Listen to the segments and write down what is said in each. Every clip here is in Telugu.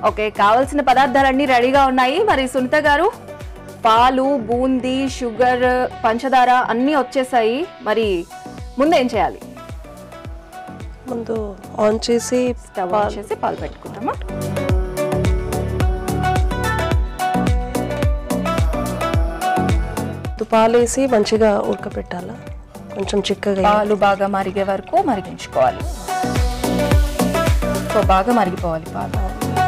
ఓకే కావాల్సిన పదార్థాలన్నీ రెడీగా ఉన్నాయి మరి సునీత గారు పాలు బూందీ షుగర్ పంచదార అన్నీ వచ్చేసాయి మరి ముందు ఏం చేయాలి ముందు ఆన్ చేసి స్టవ్ ఆన్ చేసి పాలు పెట్టుకుంటామా పాలు వేసి మంచిగా ఉడకపెట్టాలా కొంచెం చిక్కగా పాలు బాగా మరిగే వరకు మరిగించుకోవాలి సో బాగా మరిగిపోవాలి పాలు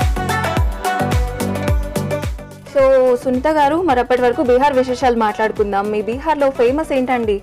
సో సునీత గారు మరి అప్పటి వరకు బీహార్ విశేషాలు మాట్లాడుకుందాం మీ బీహార్లో ఫేమస్ ఏంటండి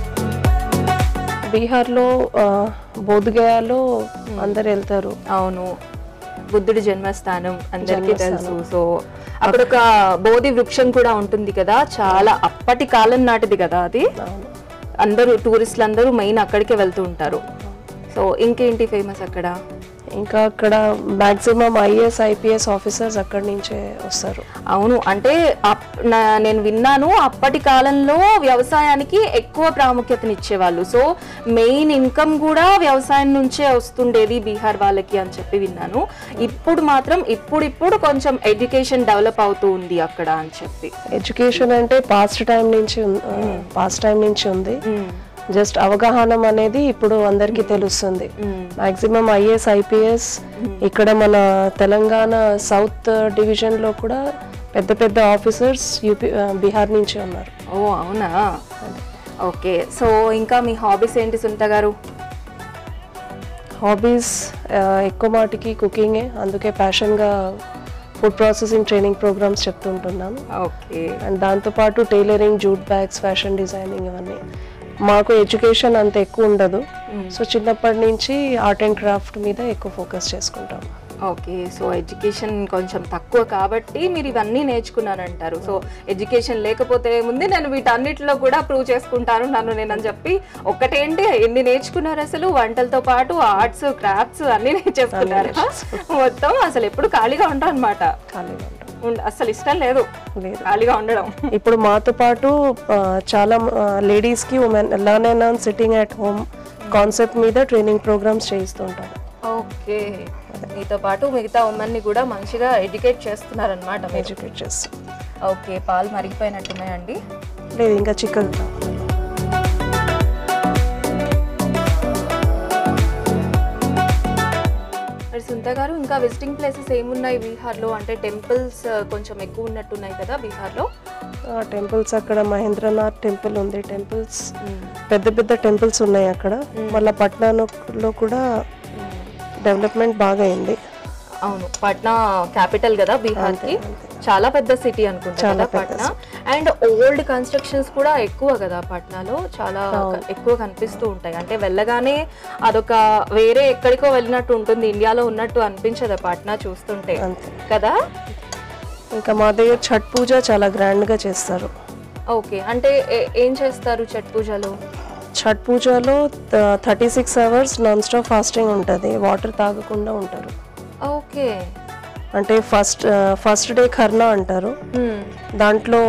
బీహార్లో ఆ, బోధ్గయాలో అందరు వెళ్తారు అవును బుద్ధుడి జన్మస్థానం అందరికీ తెలుసు సో అక్కడ ఒక బోధి వృక్షం కూడా ఉంటుంది కదా చాలా అప్పటి కాలం నాటిది కదా అది అవును అందరూ టూరిస్టులు అందరూ మెయిన్ అక్కడికే వెళ్తూ ఉంటారు సో ఇంకేంటి ఫేమస్ అక్కడ ఇంకా అక్కడ మాక్సిమం ఐఏఎస్ ఐపీఎస్ ఆఫీసర్స్ అక్కడి నుంచే వస్తారు అవును అంటే అప్- నా- నేను విన్నాను అప్పటి కాలంలో వ్యవసాయానికి ఎక్కువ ప్రాముఖ్యతనిచ్చేవాళ్ళు సో మెయిన్ ఇన్కమ్ కూడా వ్యవసాయం నుంచే వస్తుండేది బీహార్ వాళ్ళకి అని చెప్పి విన్నాను ఇప్పుడు మాత్రం ఇప్పుడిప్పుడు కొంచెం ఎడ్యుకేషన్ డెవలప్ అవుతూ ఉంది అక్కడ అని చెప్పి ఎడ్యుకేషన్ అంటే పాస్ట్ టైం నుంచి పాస్ట్ టైం నుంచి ఉంది జస్ట్ అవగాహన అనేది ఇప్పుడు అందరికీ తెలుస్తుంది మాక్సిమం ఐఏఎస్ ఐపీఎస్ ఇక్కడ మన తెలంగాణ సౌత్ డివిజన్ లో కూడా పెద్ద పెద్ద ఆఫీసర్స్ యూపీ ఆ, బీహార్ నుంచి ఉన్నారు ఓ అవునా ఓకే సో ఇంకా మీ హాబీస్ ఏంటి సునీత గారు హాబీస్ ఎక్కువ మాటికి కుకింగే అందుకే ప్యాషన్గా ఫుడ్ ప్రాసెసింగ్ ట్రైనింగ్ ప్రోగ్రామ్స్ చెప్తుంటున్నాను ఓకే అండ్ దాంతోపాటు tailoring jute bags fashion designing ఇవన్నీ మాకు ఎడ్యుకేషన్ అంత ఎక్కువ ఉండదు సో చిన్నప్పటి నుంచి ఆర్ట్ అండ్ క్రాఫ్ట్ మీద ఎక్కువ ఫోకస్ చేసుకుంటాం ఓకే సో ఎడ్యుకేషన్ కొంచెం తక్కువ కాబట్టి మీరు ఇవన్నీ నేర్చుకున్నారంటారు సో ఎడ్యుకేషన్ లేకపోతే ముందు నేను వీటన్నిటిలో కూడా ప్రూవ్ చేసుకుంటాను నన్ను నేనని చెప్పి ఒక్కటేంటి ఎన్ని నేర్చుకున్నారు అసలు వంటలతో పాటు ఆర్ట్స్ క్రాఫ్ట్స్ అన్ని నేర్చేసుకున్నారు మొత్తం అసలు ఎప్పుడు ఖాళీగా ఉంటాం అనమాట ఖాళీగా ఉంటాం అసలు ఇష్టం లేదు లేదు ఖాళీగా ఉండడం ఇప్పుడు మాతో పాటు ఆ, చాలా లేడీస్కి women learn and learn sitting at home concept మీద ట్రైనింగ్ ప్రోగ్రామ్స్ చేయిస్తుంటాం ఓకే మీతో పాటు మిగతా ఉమ్మన్ని కూడా మంచిగా ఎడ్యుకేట్ చేస్తున్నారనమాట మీరు ఎడ్యుకేట్ చేస్తాం ఓకే పాలు మరిగిపోయినట్టున్నాయండి లేదు ఇంకా చిక్కగా కావాలి. మరి సుంత గారు ఇంకా విజిటింగ్ ప్లేసెస్ ఏమున్నాయి బీహార్లో అంటే టెంపుల్స్ కొంచెం ఎక్కువ ఉన్నట్టున్నాయి కదా బీహార్లో టెంపుల్స్ అక్కడ మహేంద్రనాథ్ టెంపుల్ ఉంది టెంపుల్స్ పెద్ద పెద్ద టెంపుల్స్ ఉన్నాయి అక్కడ మళ్ళీ పట్నాలో కూడా డెవలప్మెంట్ బాగా అయింది అవును పట్నా క్యాపిటల్ కదా బీహార్కి చాలా పెద్ద సిటీ అనుకుంటా కదా పట్నా అండ్ ఓల్డ్ కన్స్ట్రక్షన్స్ కూడా ఎక్కువ కదా పట్నాలో చాలా క- ఎక్కువ కనిపిస్తూ ఉంటాయి అంటే వెళ్ళగానే అదొక వేరే ఎక్కడికో వెళ్ళినట్టు ఉంటుంది ఇండియాలో ఉన్నట్టు అనిపించదు పట్నా చూస్తుంటే అంతే కదా ఇంకా మా దగ్గర ఛట్ పూజ చాలా గ్రాండ్గా చేస్తారు ఓకే అంటే ఏ- ఏం చేస్తారు ఛట్ పూజలో ఛట్ పూజలో thirty six hours non stop fasting ఉంటుంది వాటర్ తాగకుండా ఉంటారు ఓకే అంటే ఫస్ట్ ఫస్ట్ డే ఖర్నా అంటారు మ్మ్. దాంట్లో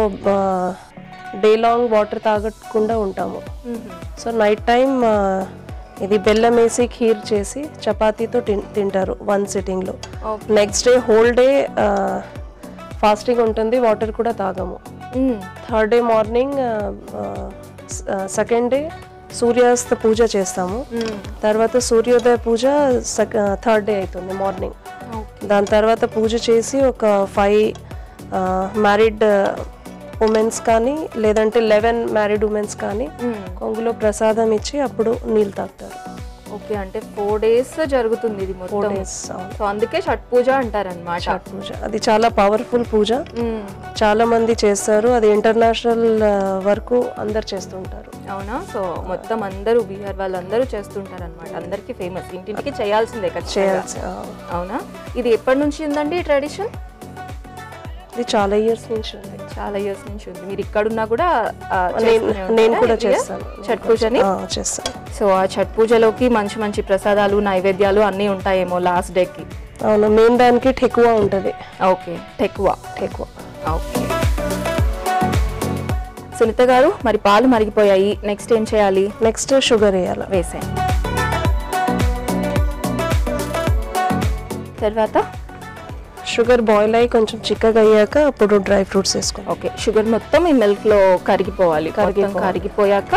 డే లాంగ్ వాటర్ తాగకుండా ఉంటాము మ్మ్. సో నైట్ టైం ఇది బెల్లం వేసి ఖీర్ చేసి చపాతీతో తిన్- తింటారు వన్ సిట్టింగ్లో okay next day whole day fasting ఉంటుంది వాటర్ కూడా తాగము hmm. Third day morning second day సూర్యాస్త పూజ చేస్తాము మ్మ్. తర్వాత సూర్యోదయ పూజ థర్డ్ డే అవుతుంది మార్నింగ్ ఓకే దాని తర్వాత పూజ చేసి ఒక ఫైవ్ మ్యారీడ్ ఉమెన్స్ కానీ లేదంటే లెవెన్ మ్యారీడ్ ఉమెన్స్ కానీ మ్మ్. కొంగులో ప్రసాదం ఇచ్చి అప్పుడు నీళ్ళు తాగుతారు ఓకే అంటే ఫోర్ డేస్ జరుగుతుంది ఇది ఫోర్ మొత్తం డేస్ సో అందుకే షట్ పూజ అంటారనమాట ఛట్ పూజ అది చాలా పవర్ఫుల్ పూజ చాలా మంది చేస్తారు అది ఇంటర్నేషనల్ వరకు అందరు చేస్తుంటారు అవునా సో మొత్తం అందరూ బీహార్ వాళ్ళందరూ చేస్తుంటారు అనమాట అందరికి ఫేమస్ ఇంటింటికి చేయాల్సిందే ఖచ్చితంగా చేయాల్సి ఆ, అవునా ఇది ఎప్పటి నుంచి ఉందండి ట్రెడిషన్ ఇది చాలా ఇయర్స్ నుంచి ఉంది చాలా ఇయర్స్ నుంచి ఉంది మీరు ఇక్కడున్నా కూడా ఆ, నేను చేస్తూనే నేను ఉంటారా కూడా ఇదే? చేస్తాను ఛట్ పూజని ఆ, చేస్తాను సో ఆ ఛట్ పూజలోకి మంచి మంచి ప్రసాదాలు నైవేద్యాలు అన్నీ ఉంటాయేమో లాస్ట్ డేకి అవును మెయిన్ దానికి టెకువా ఉంటుంది ఓకే టెక్వా టెకువా ఓకే సునీత గారు మరి పాలు మరిగిపోయాయి నెక్స్ట్ ఏం చేయాలి నెక్స్ట్ షుగర్ వేయాలి వేసేయండి తర్వాత షుగర్ బాయిల్ అయ్యి కొంచెం చిక్కగా అయ్యాక అప్పుడు డ్రై ఫ్రూట్స్ వేసుకోవాలి ఓకే షుగర్ మొత్తం ఈ మిల్క్ లో కరిగిపోవాలి మొత్తం కరిగిపోయాక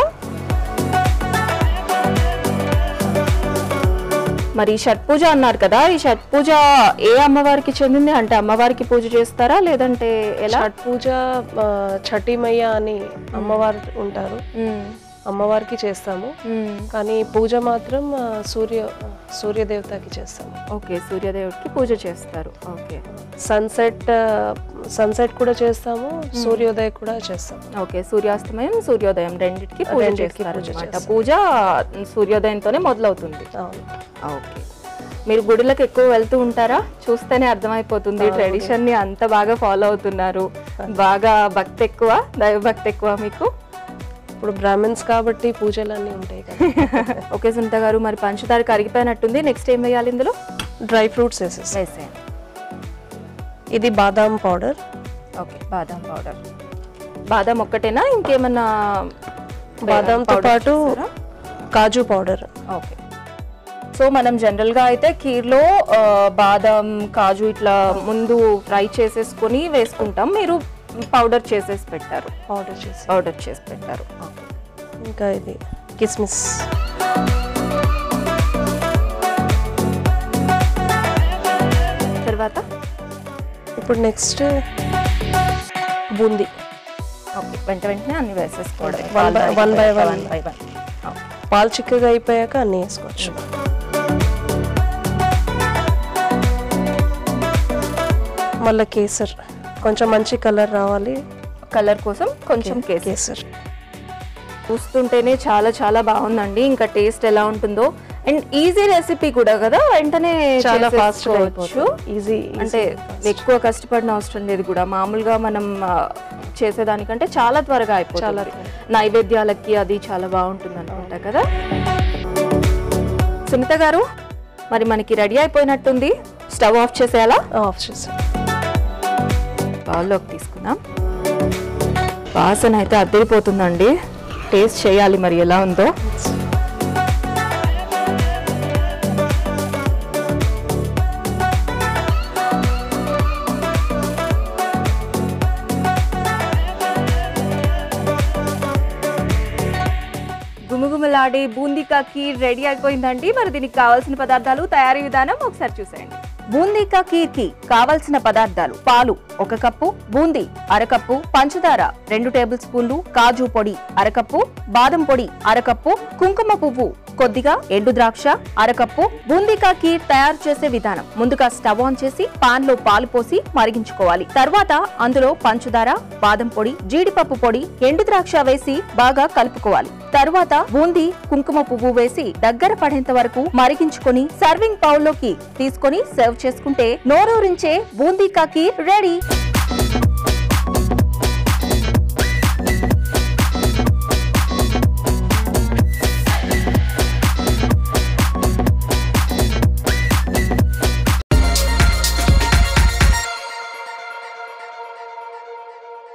మరి షట్ పూజ అన్నారు కదా ఈ షట్ పూజ ఏ అమ్మవారికి చెందింది అంటే అమ్మవారికి పూజ చేస్తారా లేదంటే ఎలా ఛట్ పూజ ఆ, ఛటి మయ్య అని అమ్మవారు ఉంటారు మ్మ్. అమ్మవారికి చేస్తాము మ్మ్. కానీ పూజ మాత్రం ఆ, సూర్య సూర్యదేవతకి చేస్తాము ఓకే సూర్యదేవుడికి పూజ చేస్తారు ఓకే సన్సెట్ సన్సెట్ కూడా చేస్తాము సూర్యోదయ కూడా చేస్తాము ఓకే సూర్యాస్తమయం సూర్యోదయం రెండింటికి పూజ రెండిటికి చేస్తారు పూజ అనమాట పూజ సూర్యోదయంతోనే మొదలవుతుంది అవును ఓకే మీరు గుడులకు ఎక్కువ వెళ్తూ ఉంటారా చూస్తేనే అర్థమైపోతుంది ట్రెడిషన్ ని అంత బాగా ఫాలో అవుతున్నారు బాగా భక్తి ఎక్కువ దైవ భక్తి ఎక్కువ మీకు ఇప్పుడు బ్రాహ్మిన్స్ కాబట్టి పూజలు అన్నీ ఉంటాయి కదా ఓకే సునీత గారు మరి పంచదార కరిగిపోయినట్టుంది నెక్స్ట్ ఏం వేయాలి ఇందులో డ్రై ఫ్రూట్స్ వేసేసి వేసేయండి ఇది బాదాం పౌడర్ ఓకే బాదం పౌడర్ బాదం ఒక్కటేనా ఇంకేమన్నా బాదాంతో powder పాటు చేస్తారా? కాజు పౌడర్ ఓకే సో మనం జనరల్గా అయితే ఖీర్లో ఆ, బాదం కాజు ఇట్లా ముందు ఫ్రై చేసేసుకొని వేసుకుంటాం మీరు పౌడర్ చేసేసి పెట్టారు పౌడర్ చేసి పౌడర్ చేసి పెట్టారు ఓకే ఇంకా ఇది కిస్మిస్ తర్వాత ఇప్పుడు నెక్స్ట్ బూందీ ఓకే వెంట వెంటనే అన్ని వేసేసుకోవడం One by- one by one. One by one పాలు చిక్కగా అయిపోయాక అన్నీ వేసుకోవచ్చు మళ్ళీ కేసర్ కొంచెం మంచి కలర్ రావాలి కలర్ కోసం కొంచెం కేసీ కేసర్ చూస్తుంటేనే చాలా చాలా బాగుందండి ఇంకా టేస్ట్ ఎలా ఉంటుందో అండ్ ఈజీ రెసిపీ కూడా కదా వెంటనే చాలా ఫాస్ట్ చేసేసుకోవచ్చు ఈజీ అంటే ఎక్కువ కష్టపడిన అవసరం లేదు కూడా మామూలుగా మనం ఆ, చేసేదానికంటే చాలా త్వరగా అయిపోతుంది నైవేద్యాలకి అది చాలా బాగుంటుంది అనుకుంటా కదా సునీత గారు మరి మనకి రెడీ అయిపోయినట్టుంది స్టవ్ ఆఫ్ చేసేయాలా ఆఫ్ చేసాం బౌల్లోకి తీసుకుందాం వాసన అయితే అద్దరిపోతుందండి టేస్ట్ చేయాలి మరి ఎలా ఉందో గుమగుమలాడే బూందీకా కీర్ రెడీ అయిపోయిందండి మరి దీనికి కావాల్సిన పదార్థాలు తయారీ విధానం ఒకసారి చూసేయండి బూందీకా కీర్ కి కావలసిన పదార్థాలు పాలు ఒక కప్పు బూందీ అరకప్పు పంచదార రెండు టేబుల్ స్పూన్లు కాజు పొడి అరకప్పు బాదం పొడి అరకప్పు కుంకుమ పువ్వు కొద్దిగా ఎండు ద్రాక్ష అరకప్పు బూందీకా కీర్ తయారు చేసే విధానం ముందుగా స్టవ్ ఆన్ చేసి పాన్ లో పాలు పోసి మరిగించుకోవాలి తర్వాత అందులో పంచదార బాదం పొడి జీడిపప్పు పొడి ఎండు ద్రాక్ష వేసి బాగా కలుపుకోవాలి తరువాత బూందీ కుంకుమ పువ్వు వేసి దగ్గర పడేంత వరకు మరిగించుకొని సర్వింగ్ బౌల్ లోకి తీసుకొని సర్వ్ చేసుకుంటే నోరూరించే బూందీ కాకి రెడీ